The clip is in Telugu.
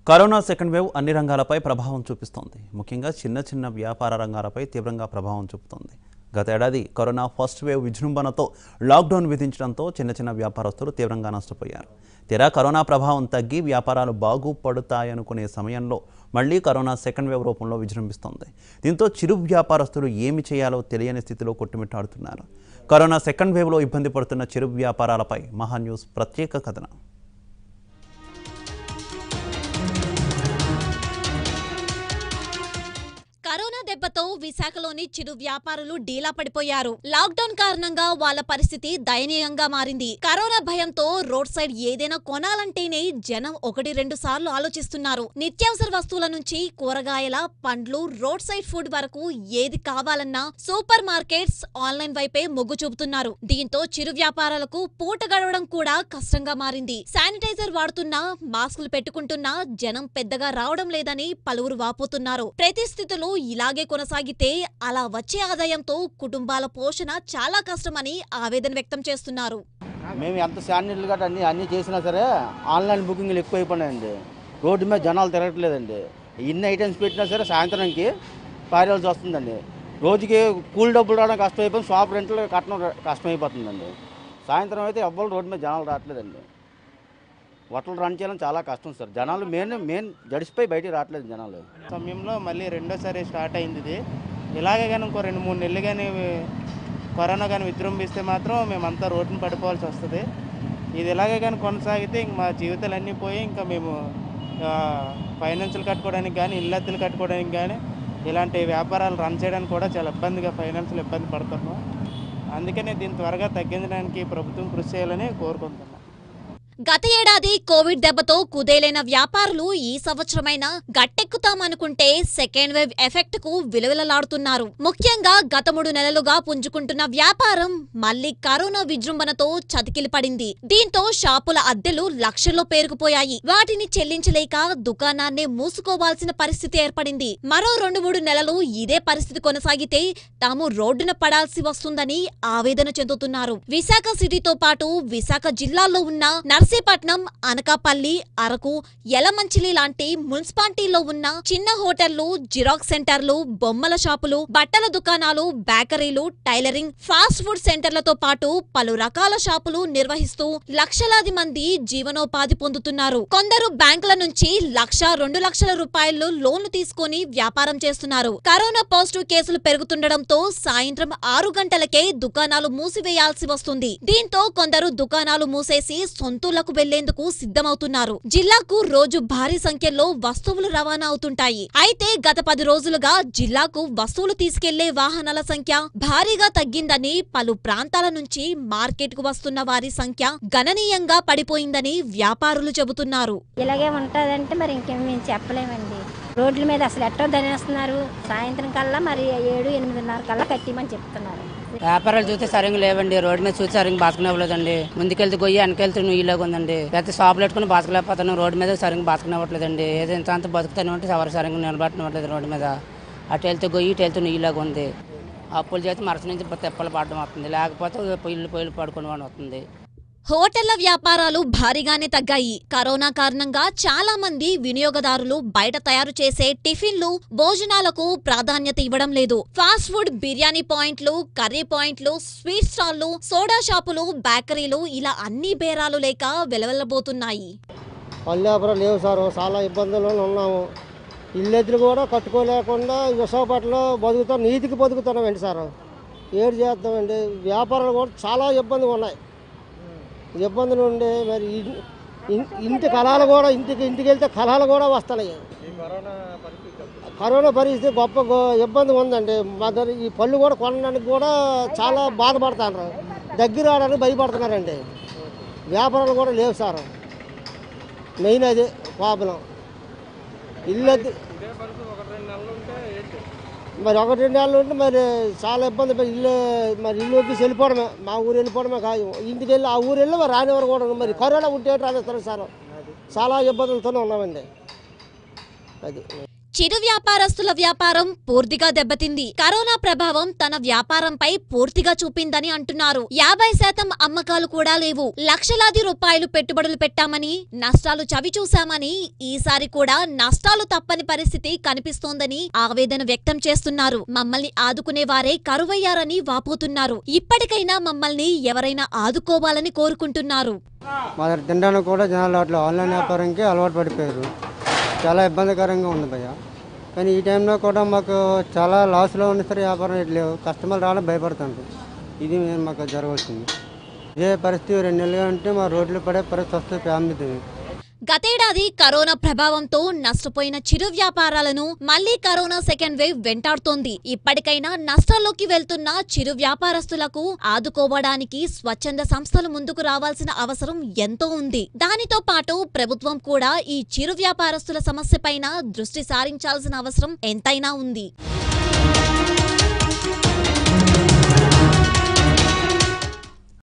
కరోనా సెకండ్ వేవ్ అన్ని రంగాలపై ప్రభావం చూపిస్తోంది ముఖ్యంగా చిన్న చిన్న వ్యాపార రంగాలపై తీవ్రంగా ప్రభావం చూపుతోంది గత ఏడాది కరోనా ఫస్ట్ వేవ్ విజృంభణతో లాక్డౌన్ విధించడంతో చిన్న చిన్న వ్యాపారస్తులు తీవ్రంగా నష్టపోయారు తీరా కరోనా ప్రభావం తగ్గి వ్యాపారాలు బాగుపడతాయనుకునే సమయంలో మళ్ళీ కరోనా సెకండ్ వేవ్ రూపంలో విజృంభిస్తోంది దీంతో చిరు వ్యాపారస్తులు ఏమి చేయాలో తెలియని స్థితిలో కొట్టుమిట్టాడుతున్నారు కరోనా సెకండ్ వేవ్లో ఇబ్బంది పడుతున్న చిరు వ్యాపారాలపై మహా న్యూస్ ప్రత్యేక కథనం కరోనా దెబ్బతో విశాఖలోని చిరు వ్యాపారులు డీలా పడిపోయారు లాక్డౌన్ కారణంగా వాళ్ళ పరిస్థితి దయనీయంగా మారింది కరోనా భయంతో రోడ్ సైడ్ ఏదైనా కొనాలంటేనే జనం ఒకటి రెండు సార్లు ఆలోచిస్తున్నారు నిత్యావసర వస్తువుల నుంచి కూరగాయల పండ్లు రోడ్ సైడ్ ఫుడ్ వరకు ఏది కావాలన్నా సూపర్ మార్కెట్స్ ఆన్లైన్ వైపే మొగ్గు చూపుతున్నారు దీంతో చిరు వ్యాపారాలకు పూట గడవడం కూడా కష్టంగా మారింది శానిటైజర్ వాడుతున్నా మాస్కులు పెట్టుకుంటున్నా జనం పెద్దగా రావడం లేదని పలువురు వాపోతున్నారు ప్రతి స్థితులు ఇలాగే కొనసాగితే అలా వచ్చే ఆదాయంతో కుటుంబాల పోషణ చాలా కష్టమని ఆవేదన వ్యక్తం చేస్తున్నారు మేము ఎంత శానిటైజర్లు గట్రా అన్ని అన్నీ చేసినా సరే ఆన్లైన్ బుకింగ్లు ఎక్కువ అయిపోయినాయండి రోడ్డు మీద జనాలు తిరగట్లేదండి ఎన్ని ఐటమ్స్ పెట్టినా సరే సాయంత్రానికి పారేయాల్సి వస్తుందండి రోజుకి కూల్ డబ్బులు రావడం కష్టమైపోయింది షాప్ రెంట్లు కట్టడం కష్టమైపోతుందండి సాయంత్రం అయితే ఎవ్వరు రోడ్డు మీద జనాలు రావట్లేదండి హోటల్ రన్ చేయడం చాలా కష్టం సార్ జనాలు మెయిన్ మెయిన్ జడిసిపోయి బయటికి రావట్లేదు జనాలు సమయంలో మళ్ళీ రెండోసారి స్టార్ట్ అయింది ఇది ఇలాగే కానీ ఇంకో రెండు మూడు నెలలు కానీ కరోనా కానీ విజృంభిస్తే మాత్రం మేమంతా రోడ్డున పడిపోవాల్సి వస్తుంది ఇది ఇలాగే కానీ కొనసాగితే ఇంక మా జీవితాలన్నీ పోయి ఇంకా మేము ఫైనాన్షియల్ కట్టుకోవడానికి కానీ ఇల్లత్తులు కట్టుకోవడానికి కానీ ఇలాంటి వ్యాపారాలు రన్ చేయడానికి కూడా చాలా ఇబ్బందిగా ఫైనాన్షియల్ ఇబ్బంది పడుతున్నాం అందుకనే దీన్ని త్వరగా తగ్గించడానికి ప్రభుత్వం కృషి చేయాలని కోరుకుంటున్నాం గత ఏడాది కోవిడ్ దెబ్బతో కుదేలైన వ్యాపారులు ఈ సంవత్సరమైనా గట్టెక్కుతామనుకుంటే సెకండ్ వేవ్ ఎఫెక్ట్ కు విలువలలాడుతున్నారు ముఖ్యంగా గత మూడు నెలలుగా పుంజుకుంటున్న వ్యాపారం మళ్లీ కరోనా విజృంభణతో చతికిలి పడింది దీంతో షాపుల అద్దెలు లక్షల్లో పేరుకుపోయాయి వాటిని చెల్లించలేక దుకాణాన్నే మూసుకోవాల్సిన పరిస్థితి ఏర్పడింది మరో రెండు మూడు నెలలు ఇదే పరిస్థితి కొనసాగితే తాము రోడ్డున పడాల్సి వస్తుందని ఆవేదన చెందుతున్నారు విశాఖ సిటీతో పాటు విశాఖ జిల్లాల్లో ఉన్న నర్సీపట్నం అనకాపల్లి అరకు యలమంచిలి లాంటి మున్సిపాలిటీలో ఉన్న చిన్న హోటళ్లు జిరాక్స్ సెంటర్లు బొమ్మల షాపులు బట్టల దుకాణాలు బేకరీలు టైలరింగ్ ఫాస్ట్ ఫుడ్ సెంటర్లతో పాటు పలు రకాల షాపులు నిర్వహిస్తూ లక్షలాది మంది జీవనోపాధి పొందుతున్నారు కొందరు బ్యాంకుల నుంచి లక్ష రెండు లక్షల రూపాయలు లోన్లు తీసుకొని వ్యాపారం చేస్తున్నారు కరోనా పాజిటివ్ కేసులు పెరుగుతుండటంతో సాయంత్రం ఆరు గంటలకే దుకాణాలు మూసివేయాల్సి వస్తుంది దీంతో కొందరు దుకాణాలు మూసేసి సొంతూళ్లకు వెళ్లేందుకు సిద్ధమవుతున్నారు జిల్లాకు రోజు భారీ సంఖ్యలో వస్తువులు రవాణా అవుతుంటాయి అయితే గత పది రోజులుగా జిల్లాకు వస్తువులు తీసుకెళ్లే వాహనాల సంఖ్య భారీగా తగ్గిందని పలు ప్రాంతాల నుంచి మార్కెట్ కు వస్తున్న వారి సంఖ్య గణనీయంగా పడిపోయిందని వ్యాపారులు చెబుతున్నారు ఇలాగే ఉంటుందంటే మరి ఇంకేం మేము చెప్పలేమండి రోడ్ల మీద అసలు ఎట్టో దనేస్తున్నారు సాయంత్రం కల్లా మరి ఏడు ఎనిమిదిన్నర కల్లా కట్టిమని చెప్తున్నారు వ్యాపారాలు చూస్తే సరిగ్గా లేవండి రోడ్డు మీద చూసి సరిగ్గా బతకనివ్వలేదండి ముందుకెళ్తే గొయ్యి వెనకెళ్తే నువ్వులాగా ఉందండి పెద్ద షాపులు పెట్టుకుని బతకలేకపోతున్నాం రోడ్డు మీద సరిగ్గా బతకనివ్వట్లేదండి ఏదో ఇంత అంత బతుకుతానే ఉంటే ఎవరు సరిగ్గా నిలబెట్టనివ్వట్లేదు రోడ్డు మీద అటు వెళ్తే గొయ్యి ఇటు వెళ్తే నువ్వులాగా ఉంది అప్పులు చేసి మరస నుంచి తెప్పలు పడడం వస్తుంది లేకపోతే పొయ్యిలు పొయ్యిలు పడుకుని వస్తుంది హోటళ్ల వ్యాపారాలు భారీగానే తగ్గాయి కరోనా కారణంగా చాలా మంది వినియోగదారులు బయట తయారు చేసే టిఫిన్లు భోజనాలకు ప్రాధాన్యత ఇవ్వడం లేదు ఫాస్ట్ ఫుడ్ బిర్యానీ పాయింట్లు కర్రీ పాయింట్లు స్వీట్ స్టాల్లు సోడా షాపులు బేకరీలు ఇలా అన్ని బేరాలు లేక వెలవెల్లబోతున్నాయి పల్లెపురం లేవు సార్ చాలా ఇబ్బందుల్లో ఉన్నాము ఇల్లెద్దులు కూడా కట్టుకోలేకుండా విశాఖపట్నంలో బతుకుతాం నీతికి బతుకుతున్నామండి సార్ ఏడు చేద్దామండి వ్యాపారాలు కూడా చాలా ఇబ్బందిగా ఉన్నాయి ఇబ్బందులు ఉండే మరి ఇన్- ఇన్- ఇంటి కళాలు కూడా ఇంటికి ఇంటికి వెళ్తే కళాలు కూడా వస్తున్నాయి కరోనా పరిస్థితి గొప్ప గొ- ఇబ్బంది ఉందండి మా దగ్గర ఈ పళ్ళు కూడా కొనడానికి కూడా చాలా బాధపడుతున్నారు దగ్గర రావడానికి భయపడుతున్నారండి వ్యాపారాలు కూడా లేవు సార్ మెయిన్ అది ప్రాబ్లం ఇల్లు అద్దె- మరి ఒకటి రెండు నెలలు ఉంటే మరి చాలా ఇబ్బంది పడి ఇల్లు మరి ఇల్లు వచ్చి వెళ్ళిపోవడమే మా ఊరు వెళ్ళిపోవడమే కాదు ఇంటికి వెళ్ళి ఆ ఊరు వెళ్ళి మరి రానివారు కూడా మరి కరోనా ఉంటే రానిస్తారు సార్ చాలా ఇబ్బందులతోనే ఉన్నామండి అది చిరు వ్యాపారస్తుల వ్యాపారం పూర్తిగా దెబ్బతింది కరోనా ప్రభావం తన వ్యాపారంపై పూర్తిగా చూపిందని అంటున్నారు యాభై శాతం అమ్మకాలు కూడా లేవు లక్షలాది రూపాయలు పెట్టుబడులు పెట్టామని నష్టాలు చవి చూశామని ఈసారి కూడా నష్టాలు తప్పని పరిస్థితి కనిపిస్తోందని ఆవేదన వ్యక్తం చేస్తున్నారు మమ్మల్ని ఆదుకునే వారే కరువయ్యారని వాపోతున్నారు ఇప్పటికైనా మమ్మల్ని ఎవరైనా ఆదుకోవాలని కోరుకుంటున్నారు మా దగ్గర తినడానికి కూడా జనాలు అట్లా ఆన్లైన్ వ్యాపారంకి అలవాటు పడిపోయారు చాలా ఇబ్బందికరంగా ఉంది భయ్య కానీ ఈ టైంలో కూడా మాకు చాలా లాస్లో ఉన్న సరే వ్యాపారం లేవు కస్టమర్లు రావడం భయపడుతుంది ఇది మేము మాకు జరగవలసింది ఇదే పరిస్థితి రెండు నెలలుగా ఉంటే మా రోడ్లు పడే పరిస్థితి వస్తుంది ఫ్యామిలీతో గతేడాది కరోనా ప్రభావంతో నష్టపోయిన చిరు వ్యాపారాలను మళ్లీ కరోనా సెకండ్ వేవ్ వెంటాడుతోంది ఇప్పటికైనా నష్టాల్లోకి వెళ్తున్న చిరు వ్యాపారస్తులకు ఆదుకోవడానికి స్వచ్ఛంద సంస్థలు ముందుకు రావాల్సిన అవసరం ఎంతో ఉంది దానితో పాటు ప్రభుత్వం కూడా ఈ చిరు వ్యాపారస్తుల సమస్యపైన దృష్టి సారించాల్సిన అవసరం ఎంతైనా ఉంది